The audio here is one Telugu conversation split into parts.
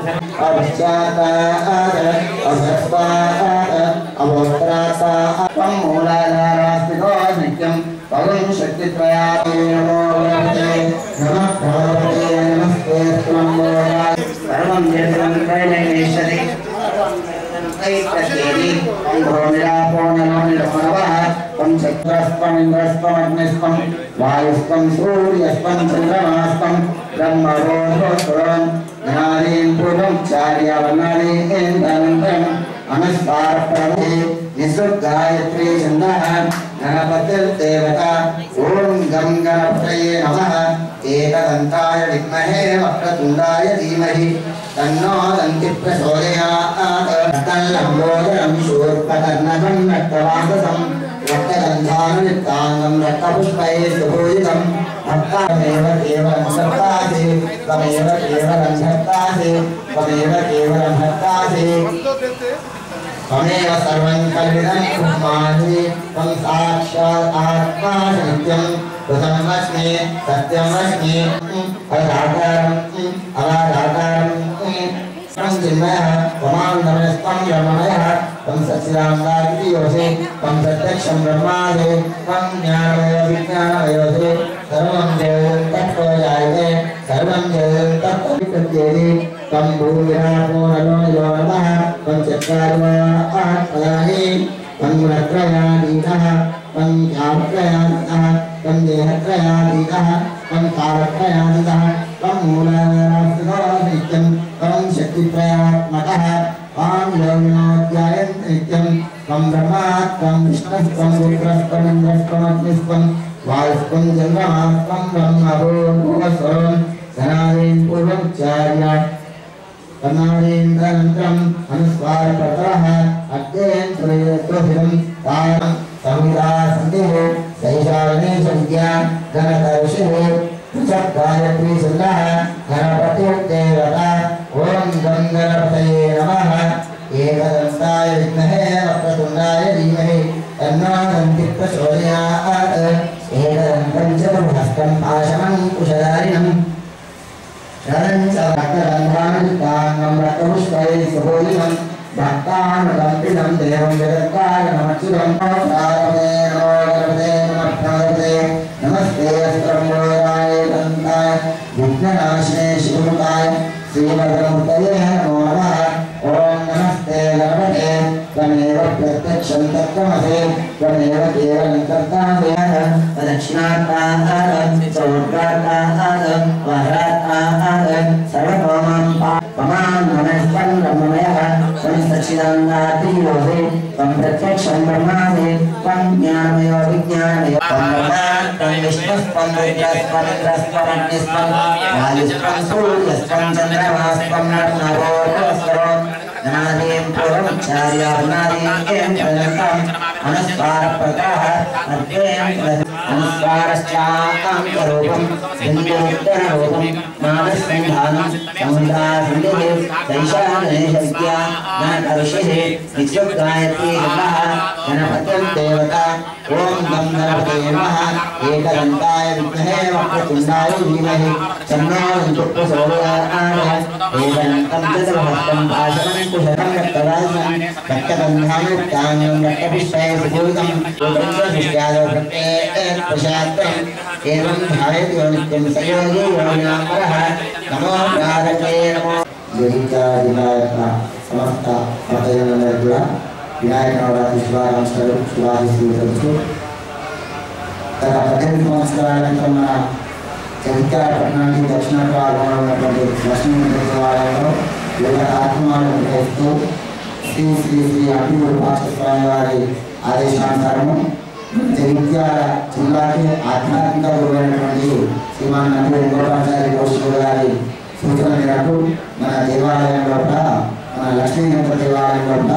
అవశ్చాతాద అవస్వాద అవోత్రాసాద మూలాధారాస్తితో నిత్యం పవం శక్తిత్రయామో నమః భగవతే నమస్తే సర్వం జగం కైలేశ్వరి పంచక్రస్పమింద్రస్పమగ్నిస్పం వాయుస్పం సూర్యస్పం చంద్రమాస్పం బ్రహ్మరోధోస్వరం జ్ఞానేం పూర్వం చార్యవర్ణానేందనంతరం నమస్కార ప్రభే నిసృగాయత్రీ చంద గణపతిర్దేవత ఓం గం గణపతయే నమః ఏకదంతాయ విద్మహే వక్రతుండాయ ధీమహి తన్నో దంతి ప్రచోదయాత్ తల్లంబోదరం శూర్పకర్ణకం రక్తవాససం రక్తగంధానుయుక్తాంగం రక్తపుష్పై సుభూజితం భక్తామేవ కేవలం సత్తాసి త్వమేవ కేవలం భక్తాసి త్వమేవ కేవలం భక్తాసి त्वमेव सर्वं कल्विदं ब्रह्माणि त्वं साक्षात् आत्मा सत्यं कृतमस्मि सत्यमस्मि अवधाकारम् अवाधाकारम् त्वं चिन्मयः त्वमानन्दमयस्त्वं ब्रह्ममयः त्वं सच्चिदानन्दादिति योऽसि त्वं प्रत्यक्षं ब्रह्मासि त्वं ज्ञानमयो विज्ञानमयोऽसि सर्वं जगत् तत्त्वजायते सर्वं जगत् तत्त्वविपद्येति त्वं भूमिरापो नलो यो नमः त्वं चत्वारिवा आत्मयानि त्वं गुणत्रयातीतः त्वं ज्ञानत्रयातीतः त्वं देहत्रयातीतः त्वं कालत्रयातीतः त्वं मूलस्थितो नित्यं त्वं शक्तित्रयात्मकः त्वां योगिनोऽध्यायन्त नित्यं त्वं ब्रह्मा त्वं विष्णुः त्वं रुद्रः त्वम् इन्द्रः त्वमग्निस्त्वं वायुस्त्वं चन्द्रमाः त्वं ब्रह्मभूर्भुवस्वरं सनादीन् पूर्वमुच्चार्य कर्णादीन्द्रनन्तरम् अनुस्वारपत्रः अद्येन्द्रयत्वभिदं तारं संहिता सन्धिः सैशावनेश विद्या गणतऋषिः पृथक् गायत्री सुन्दः गणपतिर्देवता ॐ गं गणपतये नमः एकदन्ताय विद्महे वक्रतुण्डाय धीमहि तन्नो दन्ति प्रचोदयात् एकदन्तं चतुर्हस्तं पाशमं कुशधारिणम् शरञ्चरकरन्ध्रानुष्ठाङ्गं रक्तपुष्पै सुभोजिनं भक्तानुकम्पितं देवं जगत्काय नमच्युतं प्रारमे नमो गणपते नमः प्रारते नमस्ते अस्त्रम्बोराय दन्ताय विघ्ननाशिने शिवमुखाय श्रीमद्रमूर्तये नमो नमः ॐ नमस्ते गणपते त्वमेव प्रत्यक्षं तत्त्वमसि त्वमेव केवलं कर्तासि दक्षिणात्ताहारं चौर्गात्ताहारं वहरात्ताहारं सर्वतोमां पमां नमस्तं ब्रह्ममयः त्वं सच्चिदानन्दादियोऽसि त्वं प्रत्यक्षं ब्रह्मासि त्वं ज्ञानमयो विज्ञानमयो त्वं ब्रह्मा त्वं विष्णुस्त्वं रुद्रस्त्वं इन्द्रस्त्वमग्निस्त्वं वायुस्त्वं सूर्यस्त्वं चन्द्रमास्त्वं नर्मभोर्भुवस्वरो नादीं पूर्वमुच्चार्यानादीं प्रणतम् अनुस्वारप्रतः अद्यें अनुस्वारश्चाकाङ्करूपं बिन्दुरुत्तररूपं नादस्सन्धानं समुद्रासन्धिः दैशागणेशविद्या गणकऋषिः विद्युद्गायत्री गणः गणपतिर्देवता ॐ गं गणपते नमः एकदन्ताय विद्महे वक्रतुण्डाय धीमहि तन्नो प्रचोदयात् एकदन्तं चतुर्हस्तं भाषणं कुशलं रक्तराजं रक्तबन्धानुक्ताङ्गं रक्तपुष्पै सुपूरितं गोविन्दशिष्यादौ प्रत्येकप्रशात्रम् एवं ध्यायति यो नित्यं स योगी योगिनाम्बरः नमो प्रारते नमो జయించాదినాయక సమస్త భక్తజనులందరూ కూడా వినాయక నవరాత్రి శుభాకాంక్షలు శుభాశీస్సులు తెలుసు గత పద్దెనిమిది సంవత్సరాల క్రితం మన జగిత్యాల పట్టణానికి దక్షిణ భాగంలో ఉన్నటువంటి లక్ష్మీ దేవాలయంలో వివిధ కార్యక్రమాలు నిర్వహిస్తూ శ్రీ శ్రీ శ్రీ అభివృద్ధి భాస్కర స్వామి వారి ఆదేశానుసారము జగిత్యాల జిల్లాకి ఆధ్యాత్మిక గురువైనటువంటి శ్రీమాన్ నంది గోపాచారి గోష్ఠుడు గారి సూచన మేరకు మన దేవాలయంలో కూడా మన లక్ష్మీ గణపతి దేవాలయంలో కూడా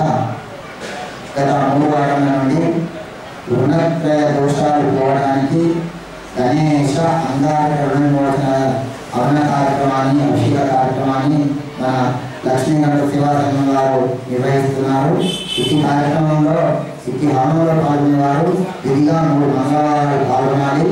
గత మూడు వారాల నుండి రుణత్రయ దోషాలు పోవడానికి గణేశ అంగార రుణమోచన అవన కార్యక్రమాన్ని అభిషేక కార్యక్రమాన్ని మన లక్ష్మీ గణపతి సేవా సంఘం వారు నిర్వహిస్తున్నారు ఈ కార్యక్రమంలో ఈ హోమంలో పాల్గొనేవారు విధిగా మూడు మంగళవారాలు పాల్గొనాలి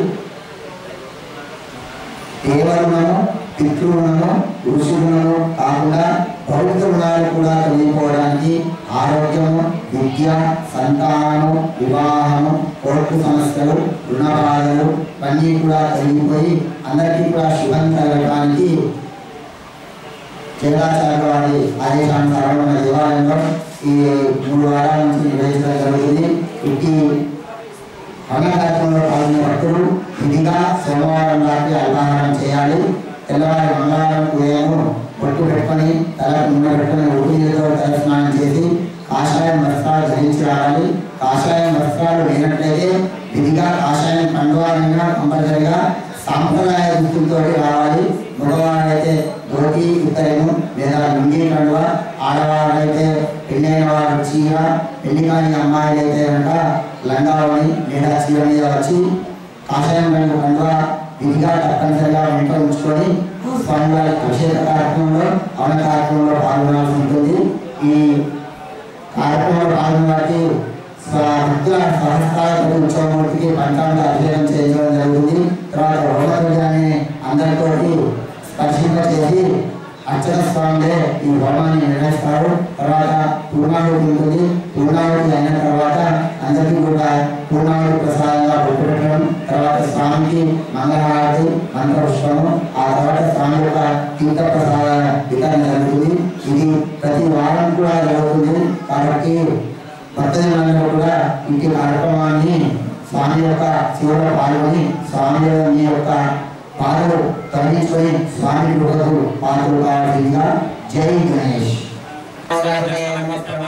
దేవరుణము పితృరుణము ఋషురుణము కాకుండా ప్రభుత్వ రుణాలు కూడా తొలగిపోవడానికి ఆరోగ్యము విద్య సంతానము వివాహము కోర్టు సమస్యలు రుణ బాధలు ఇవన్నీ కూడా తొలగిపోయి అందరికీ కూడా శుభం కలగడానికి చేదాచార్య వారి ఆదేశానుసారం మన దేవాలయంలో ఈ మూడు వారాల నుంచి నిర్వహించడం జరుగుతుంది ఇట్టి అన్న కార్యక్రమంలో పాల్గొనే భక్తులు విధిగా సోమవారం రాత్రి అల్పాహారం చేయాలి తెల్లవారి మంగళవారం ఉదయము పొట్టు పెట్టుకొని తలకు నూనె పెట్టుకొని ఉప్పు నీళ్ళతో తల స్నానం చేసి కాషాయం వస్త్రాలు ధరించి రావాలి కాషాయం వస్త్రాలు లేనట్లయితే విధిగా కాషాయం కండువారైనా కంపల్సరిగా సాంప్రదాయ దుస్తులతో రావాలి మగవారైతే ధోతి ఉత్తరము లేదా లుంగి కండువ ఆడవారైతే పెళ్ళైన వారు చీర పెళ్లి కాని అమ్మాయిలు అయితే కనుక లంగావని లేదా చీర మీద వచ్చి కాషాయం రంగు కండువ విధిగా తప్పనిసరిగా వెంట ఉంచుకొని స్వామివారి అభిషేక కార్యక్రమంలో అవన కార్యక్రమంలో పాల్గొనాల్సి ఉంటుంది ఈ కార్యక్రమంలో పాల్గొనడానికి భక్తుల సహస్రాలతో ఉత్సవమూర్తికి పంచాంగ అభిషేకం చేయడం జరుగుతుంది తర్వాత హోమధ్వజాన్ని అందరితోటి స్పర్శింప చేసి అర్చన స్వామిలే ఈ హోమాన్ని నిర్వహిస్తారు తర్వాత పూర్ణాహుతి ఉంటుంది పూర్ణాహుతి అయిన తర్వాత అందరికీ కూడా పూర్ణాహుతి ప్రసాదంగా బొట్టు పెట్టడం తర్వాత స్వామికి మంగళహారతి మంత్రపుష్పము ఆ తర్వాత స్వామి యొక్క తీర్థ ప్రసాద వితరణ జరుగుతుంది ఇది ప్రతి వారం కూడా జరుగుతుంది కాబట్టి భక్తులందరూ కూడా ఇంటి కార్యక్రమాన్ని స్వామి యొక్క సేవలో పాల్గొని స్వామి మీ యొక్క పాటలు తరలించుకొని స్వామి కృపకు పాత్రలు కావాల్సిందిగా జై గణేష్